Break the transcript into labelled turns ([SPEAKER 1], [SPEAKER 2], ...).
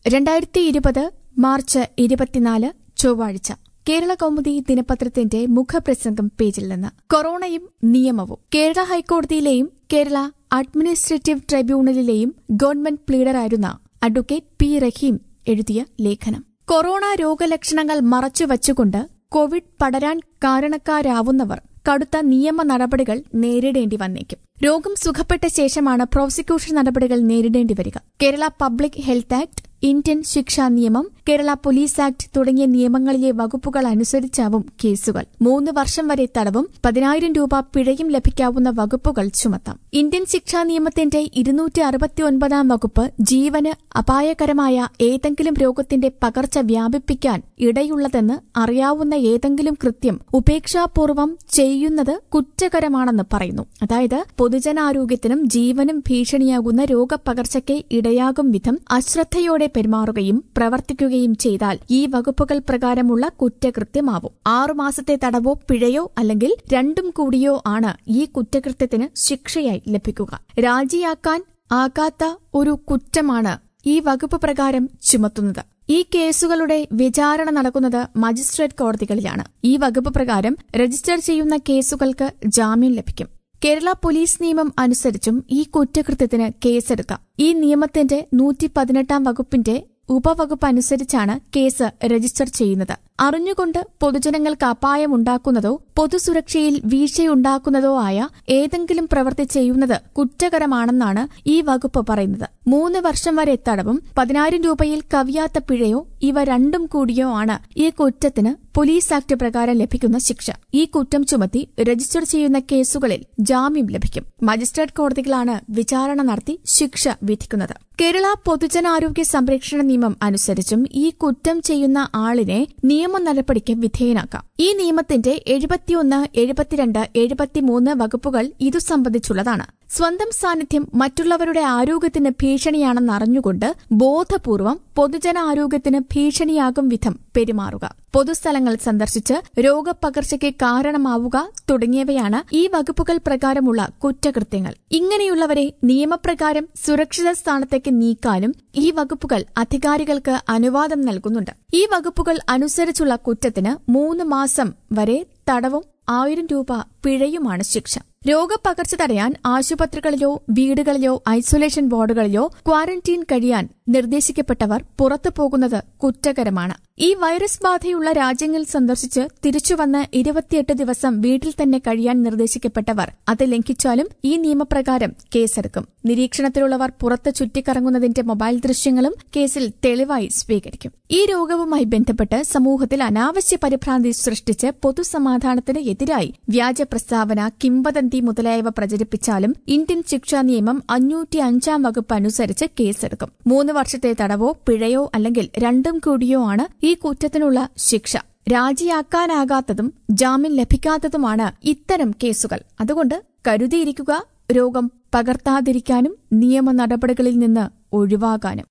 [SPEAKER 1] രണ്ടായിരത്തി ഇരുപത് മാർച്ച് ഇരുപത്തിനാല് ചൊവ്വാഴ്ച കേരള കൗമുദി ദിനപത്രത്തിന്റെ മുഖപ്രസംഗം പേജിൽ നിന്ന് കൊറോണയും നിയമവും കേരള ഹൈക്കോടതിയിലെയും കേരള അഡ്മിനിസ്ട്രേറ്റീവ് ട്രൈബ്യൂണലിലെയും ഗവൺമെന്റ് പ്ലീഡറായിരുന്ന അഡ്വക്കേറ്റ് പി റഹീം എഴുതിയ ലേഖനം കൊറോണ രോഗലക്ഷണങ്ങൾ മറച്ചുവച്ചുകൊണ്ട് കോവിഡ് പടരാൻ കാരണക്കാരാവുന്നവർ കടുത്ത നിയമ നടപടികൾ നേരിടേണ്ടി വന്നേക്കും രോഗം സുഖപ്പെട്ട ശേഷമാണ് പ്രോസിക്യൂഷൻ നടപടികൾ നേരിടേണ്ടി വരിക Kerala public health act Indian ശിക്ഷാ നിയമം കേരള പോലീസ് ആക്ട് തുടങ്ങിയ നിയമങ്ങളിലെ വകുപ്പുകൾ അനുസരിച്ചാവും കേസുകൾ മൂന്ന് വർഷം വരെ തടവും പതിനായിരം രൂപ പിഴയും ലഭിക്കാവുന്ന വകുപ്പുകൾ ചുമത്താം ഇന്ത്യൻ ശിക്ഷാ നിയമത്തിന്റെ ഇരുന്നൂറ്റി അറുപത്തിയൊൻപതാം വകുപ്പ് ജീവന് അപായകരമായ ഏതെങ്കിലും രോഗത്തിന്റെ പകർച്ച വ്യാപിപ്പിക്കാൻ ഇടയുള്ളതെന്ന് അറിയാവുന്ന ഏതെങ്കിലും കൃത്യം ഉപേക്ഷാപൂർവം ചെയ്യുന്നത് കുറ്റകരമാണെന്ന് പറയുന്നു അതായത് പൊതുജനാരോഗ്യത്തിനും ജീവനും ഭീഷണിയാകുന്ന രോഗപകർച്ചയ്ക്ക് ഇടയാകും വിധം അശ്രദ്ധയോടെ പെരുമാറുകയും പ്രവർത്തിക്കുകയും ചെയ്താൽ ഈ വകുപ്പുകൾ പ്രകാരമുള്ള കുറ്റകൃത്യമാവും ആറുമാസത്തെ തടവോ പിഴയോ അല്ലെങ്കിൽ രണ്ടും കൂടിയോ ആണ് ഈ കുറ്റകൃത്യത്തിന് ശിക്ഷയായി ലഭിക്കുക രാജിയാക്കാൻ ആകാത്ത ഒരു കുറ്റമാണ് ഈ വകുപ്പ് പ്രകാരം ചുമത്തുന്നത് ഈ കേസുകളുടെ വിചാരണ നടക്കുന്നത് മജിസ്ട്രേറ്റ് കോടതികളിലാണ് ഈ വകുപ്പ് പ്രകാരം രജിസ്റ്റർ ചെയ്യുന്ന കേസുകൾക്ക് ജാമ്യം ലഭിക്കും കേരള പോലീസ് നിയമം അനുസരിച്ചും ഈ കുറ്റകൃത്യത്തിന് കേസെടുക്കാം ഈ നിയമത്തിന്റെ നൂറ്റി പതിനെട്ടാം വകുപ്പിന്റെ ഉപവകുപ്പ് അനുസരിച്ചാണ് കേസ് രജിസ്റ്റർ ചെയ്യുന്നത് അറിഞ്ഞുകൊണ്ട് പൊതുജനങ്ങൾക്ക് അപായമുണ്ടാക്കുന്നതോ പൊതുസുരക്ഷയിൽ വീഴ്ചയുണ്ടാക്കുന്നതോ ആയ ഏതെങ്കിലും പ്രവൃത്തി ചെയ്യുന്നത് കുറ്റകരമാണെന്നാണ് ഈ വകുപ്പ് പറയുന്നത് മൂന്ന് വർഷം വരെ തടവും പതിനായിരം രൂപയിൽ കവിയാത്ത പിഴയോ ഇവ രണ്ടും കൂടിയോ ആണ് ഈ കുറ്റത്തിന് പോലീസ് ആക്ട് പ്രകാരം ലഭിക്കുന്ന ശിക്ഷ ഈ കുറ്റം ചുമത്തി രജിസ്റ്റർ ചെയ്യുന്ന കേസുകളിൽ ജാമ്യം ലഭിക്കും മജിസ്ട്രേറ്റ് കോടതികളാണ് വിചാരണ നടത്തി ശിക്ഷ വിധിക്കുന്നത് കേരള പൊതുജനാരോഗ്യ സംരക്ഷണ നിയമം അനുസരിച്ചും ഈ കുറ്റം ചെയ്യുന്ന ആളിനെ നിയമ നടപടിക്ക് വിധേയനാക്കാം ഈ നിയമത്തിന്റെ എഴുപത്തിയൊന്ന് എഴുപത്തിരണ്ട് എഴുപത്തിമൂന്ന് വകുപ്പുകൾ ഇതു സംബന്ധിച്ചുള്ളതാണ് സ്വന്തം സാന്നിധ്യം മറ്റുള്ളവരുടെ ആരോഗ്യത്തിന് ഭീഷണിയാണെന്നറിഞ്ഞുകൊണ്ട് ബോധപൂർവം പൊതുജനാരോഗ്യത്തിന് ഭീഷണിയാകും വിധം പെരുമാറുക പൊതുസ്ഥലങ്ങൾ സന്ദർശിച്ച് രോഗപകർച്ചയ്ക്ക് കാരണമാവുക തുടങ്ങിയവയാണ് ഈ വകുപ്പുകൾ പ്രകാരമുള്ള കുറ്റകൃത്യങ്ങൾ ഇങ്ങനെയുള്ളവരെ നിയമപ്രകാരം സുരക്ഷിത സ്ഥാനത്തേക്ക് നീക്കാനും ഈ വകുപ്പുകൾ അധികാരികൾക്ക് അനുവാദം നൽകുന്നുണ്ട് ഈ വകുപ്പുകൾ അനുസരിച്ചുള്ള കുറ്റത്തിന് മൂന്ന് മാസം വരെ തടവും ആയിരം രൂപ പിഴയുമാണ് ശിക്ഷ രോഗപകർച്ച തടയാൻ ആശുപത്രികളിലോ വീടുകളിലോ ഐസൊലേഷൻ വാർഡുകളിലോ ക്വാറന്റീൻ കഴിയാൻ നിർദ്ദേശിക്കപ്പെട്ടവർ പുറത്തു പോകുന്നത് കുറ്റകരമാണ് ഈ വൈറസ് ബാധയുള്ള രാജ്യങ്ങൾ സന്ദർശിച്ച് തിരിച്ചുവന്ന് ഇരുപത്തിയെട്ട് ദിവസം വീട്ടിൽ തന്നെ കഴിയാൻ നിർദ്ദേശിക്കപ്പെട്ടവർ അത് ലംഘിച്ചാലും ഈ നിയമപ്രകാരം കേസെടുക്കും നിരീക്ഷണത്തിലുള്ളവർ പുറത്ത് ചുറ്റിക്കറങ്ങുന്നതിന്റെ മൊബൈൽ ദൃശ്യങ്ങളും കേസിൽ തെളിവായി സ്വീകരിക്കും ഈ രോഗവുമായി ബന്ധപ്പെട്ട് സമൂഹത്തിൽ അനാവശ്യ പരിഭ്രാന്തി സൃഷ്ടിച്ച് പൊതുസമാധാനത്തിന് എതിരായി വ്യാജ പ്രസ്താവന കിംവദന്തി മുതലായവ പ്രചരിപ്പിച്ചാലും ഇന്ത്യൻ ശിക്ഷാ നിയമം അഞ്ഞൂറ്റി അഞ്ചാം വകുപ്പ് അനുസരിച്ച് കേസെടുക്കും മൂന്ന് വർഷത്തെ തടവോ പിഴയോ അല്ലെങ്കിൽ രണ്ടും കൂടിയോ ആണ് ഈ കുറ്റത്തിനുള്ള ശിക്ഷ രാജിയാക്കാനാകാത്തതും ജാമ്യം ലഭിക്കാത്തതുമാണ് ഇത്തരം കേസുകൾ അതുകൊണ്ട് കരുതിയിരിക്കുക രോഗം പകർത്താതിരിക്കാനും നിയമ നടപടികളിൽ നിന്ന് ഒഴിവാകാനും